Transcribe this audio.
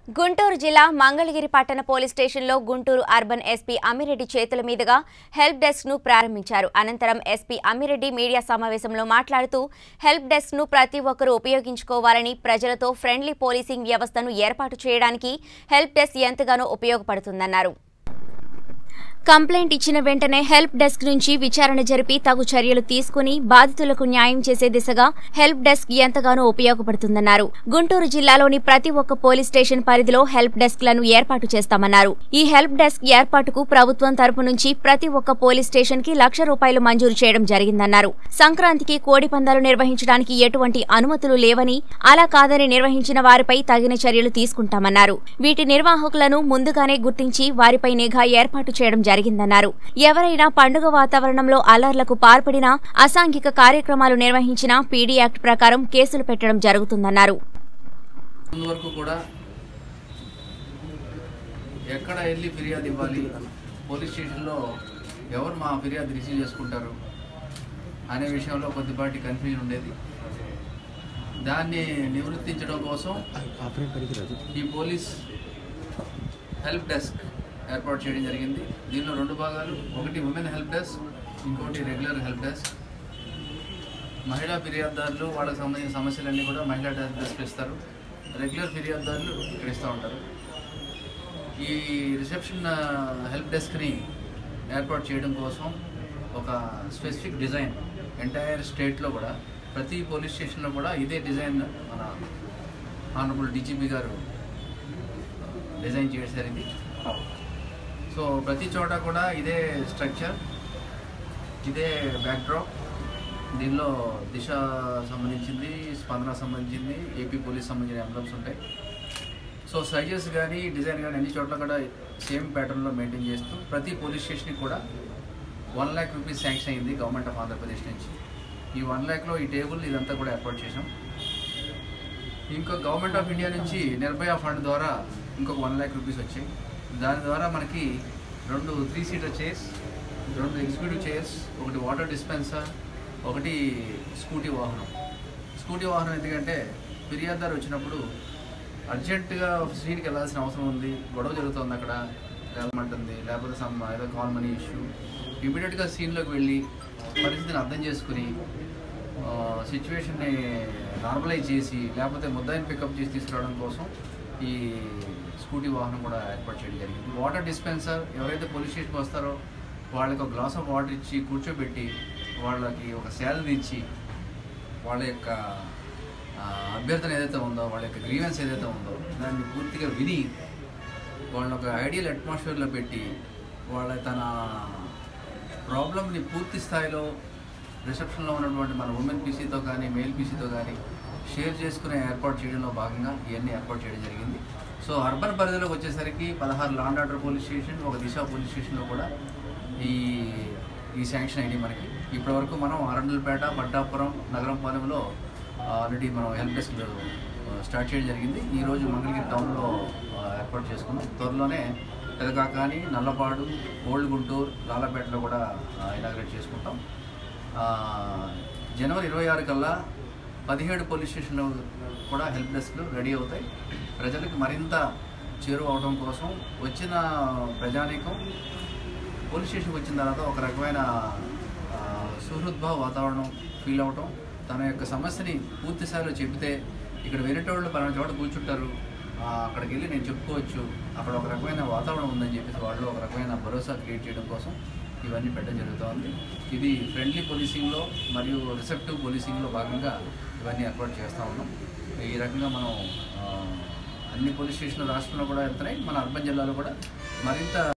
గుంటూరు జిల్లా మంగళగిరి పట్టణ పోలీస్ స్టేషన్లో గుంటూరు అర్బన్ ఎస్పీ అమ్మిరెడ్డి చేతుల మీదుగా హెల్ప్ డెస్క్ ను ప్రారంభించారు అనంతరం ఎస్పీ అమ్మిరెడ్డి మీడియా సమావేశంలో మాట్లాడుతూ హెల్ప్ డెస్క్ ను ప్రతి ఒక్కరూ ఉపయోగించుకోవాలని ప్రజలతో ఫ్రెండ్లీ పోలీసింగ్ వ్యవస్థను ఏర్పాటు చేయడానికి హెల్ప్ డెస్క్ ఎంతగానో ఉపయోగపడుతుందన్నారు కంప్లైంట్ ఇచ్చిన వెంటనే హెల్ప్ డెస్క్ నుంచి విచారణ జరిపి తగు చర్యలు తీసుకుని బాధితులకు న్యాయం చేసే దిశగా హెల్ప్ డెస్క్ ఎంతగానో ఉపయోగపడుతుందన్నారు గుంటూరు జిల్లాలోని ప్రతి ఒక్క పోలీస్ స్టేషన్ పరిధిలో హెల్ప్ డెస్క్ లను ఏర్పాటు చేస్తామన్నారు ఈ హెల్ప్ డెస్క్ ఏర్పాటుకు ప్రభుత్వం తరపు నుంచి ప్రతి ఒక్క పోలీస్ స్టేషన్ కి లక్ష రూపాయలు మంజూరు చేయడం జరిగిందన్నారు సంక్రాంతికి కోడి పందాలు నిర్వహించడానికి ఎటువంటి అనుమతులు లేవని అలా కాదని నిర్వహించిన వారిపై తగిన చర్యలు తీసుకుంటామన్నారు వీటి నిర్వాహకులను ముందుగానే గుర్తించి వారిపై నిఘా ఏర్పాటు చేయడం జరిగిందన్నారు ఎవరైనా పండుగ వాతావరణంలో అల్లర్లకు పాల్పడినా అసాంఘిక కార్యక్రమాలు నిర్వహించినా పీడీ యాక్ట్ ప్రకారం కేసులు పెట్టడం జరుగుతుందన్నారు ముందు వరకు కూడా ఎక్కడ వెళ్ళి ఫిర్యాదు ఇవ్వాలి పోలీస్ స్టేషన్లో ఎవరు మా ఫిర్యాదు రిసీవ్ చేసుకుంటారు అనే విషయంలో కొద్దిపాటి కన్ఫ్యూజన్ ఉండేది దాన్ని నివృత్తించడం కోసం ఈ పోలీస్ హెల్ప్ డెస్క్ ఏర్పాటు చేయడం జరిగింది దీనిలో రెండు భాగాలు ఒకటి ఉమెన్ హెల్ప్ డెస్క్ ఇంకోటి రెగ్యులర్ హెల్ప్ డెస్క్ మహిళా ఫిర్యాదుదారులు వాళ్ళకి సంబంధించిన సమస్యలన్నీ కూడా మహిళా హెల్ప్ డెస్క్ ఇస్తారు రెగ్యులర్ ఫిర్యాదుదారులు ఇక్కడ ఇస్తూ ఉంటారు ఈ రిసెప్షన్ హెల్ప్ డెస్క్ని ఏర్పాటు చేయడం కోసం ఒక స్పెసిఫిక్ డిజైన్ ఎంటైర్ స్టేట్లో కూడా ప్రతి పోలీస్ స్టేషన్లో కూడా ఇదే డిజైన్ మన ఆనరబుల్ డీజీపీ గారు డిజైన్ చేశారు ఇది సో ప్రతి చోట కూడా ఇదే స్ట్రక్చర్ ఇదే బ్యాక్డ్రాప్ దీనిలో దిశ సంబంధించింది స్పందన సంబంధించింది ఏపీ పోలీస్ సంబంధించిన ఎంబ్లమ్స్ ఉంటాయి సో సైజెస్ కానీ డిజైన్ కానీ అన్ని చోట్ల కూడా సేమ్ ప్యాటర్న్లో మెయింటైన్ చేస్తూ ప్రతి పోలీస్ స్టేషన్కి కూడా వన్ ల్యాక్ రూపీస్ శాంక్షన్ అయింది గవర్నమెంట్ ఆఫ్ ఆంధ్రప్రదేశ్ నుంచి ఈ వన్ ల్యాక్లో ఈ టేబుల్ ఇదంతా కూడా ఏర్పాటు చేసాం ఇంకో గవర్నమెంట్ ఆఫ్ ఇండియా నుంచి నిర్భయ ఫండ్ ద్వారా ఇంకొక వన్ ల్యాక్ రూపీస్ వచ్చాయి దాని ద్వారా మనకి రెండు త్రీ సీటర్ చైర్స్ రెండు ఎగ్జిక్యూటివ్ చైర్స్ ఒకటి వాటర్ డిస్పెన్సర్ ఒకటి స్కూటీ వాహనం స్కూటీ వాహనం ఎందుకంటే ఫిర్యాదుదారు వచ్చినప్పుడు అర్జెంటుగా స్ట్రీట్కి వెళ్ళాల్సిన అవసరం ఉంది గొడవ జరుగుతుంది అక్కడ వెళ్ళమంటుంది లేకపోతే సమ్ ఏదో కాల్ మనీ ఇష్యూ ఇమీడియట్గా సీన్లోకి వెళ్ళి పరిస్థితిని అర్థం చేసుకుని సిచ్యువేషన్ని నార్మలైజ్ చేసి లేకపోతే ముద్దాయిని పికప్ చేసి తీసుకురావడం కోసం ఈ స్కూటీ వాహనం కూడా ఏర్పాటు చేయడం జరిగింది వాటర్ డిస్పెన్సర్ ఎవరైతే పోలీస్ స్టేషన్కి వస్తారో వాళ్ళకి ఒక గ్లాస్ ఆఫ్ వాటర్ ఇచ్చి కూర్చోబెట్టి వాళ్ళకి ఒక శాలరీ ఇచ్చి వాళ్ళ యొక్క ఆ, అభ్యర్థన ఏదైతే ఉందో వాళ్ళ యొక్క గ్రీవెన్స్ ఏదైతే ఉందో దాన్ని పూర్తిగా విని వాళ్ళని ఒక ఐడియల్ అట్మాస్ఫియర్లో పెట్టి వాళ్ళ తన ప్రాబ్లమ్ని పూర్తి స్థాయిలో రిసెప్షన్లో ఉన్నటువంటి మన ఉమెన్ పీసీతో కానీ మేల్ పీసీతో కానీ షేర్ చేసుకునే ఏర్పాటు చేయడంలో భాగంగా ఇవన్నీ ఏర్పాటు చేయడం జరిగింది సో అర్బన్ పరిధిలోకి వచ్చేసరికి పదహారు లాండ్ ఆర్డర్ పోలీస్ స్టేషన్ ఒక దిశ పోలీస్ స్టేషన్లో కూడా ఈ ఈ శాంక్షన్ అయినాయి మనకి ఇప్పటివరకు మనం అరండల్పేట పట్టాపురం నగరంపాలెంలో ఆల్రెడీ మనం హెల్ప్ డెస్క్ స్టార్ట్ చేయడం జరిగింది ఈరోజు మంగళగిరి టౌన్లో ఆ, ఏర్పాటు చేసుకున్నాం త్వరలోనే పెదకాకాని నల్లపాడు ఓల్డ్ గుంటూరు లాలపేటలో కూడా ఇనాగ్రేట్ చేసుకుంటాం ఆ, జనవరి ఇరవై ఆరు కల్లా పదిహేడు పోలీస్ స్టేషన్లు కూడా హెల్ప్ డెస్క్లు రెడీ అవుతాయి ప్రజలకు మరింత చేరువ అవడం కోసం వచ్చిన ప్రజానీకం పోలీస్ స్టేషన్కి వచ్చిన తర్వాత ఒక రకమైన ఆ, సుహృద్భావ వాతావరణం ఫీల్ అవటం తన యొక్క సమస్యని పూర్తి స్థాయిలో చెబితే ఇక్కడ వేరేటోళ్ళు పలానా చోట కూర్చుంటారు ఆ, అక్కడికి వెళ్ళి నేను చెప్పుకోవచ్చు అక్కడ ఒక రకమైన వాతావరణం ఉందని చెప్పేసి వాళ్ళు ఒక రకమైన భరోసా క్రియేట్ చేయడం కోసం ఇవన్నీ పెట్టడం జరుగుతోంది ఇది ఫ్రెండ్లీ పోలీసింగ్లో మరియు రిసెప్టివ్ పోలీసింగ్లో భాగంగా ఇవన్నీ ఏర్పాటు చేస్తూ ఉన్నాం ఈ రకంగా మనం ఆ, అన్ని పోలీస్ స్టేషన్లు రాష్ట్రంలో కూడా వెళ్తున్నాయి మన అర్బన్ జిల్లాలో కూడా మరింత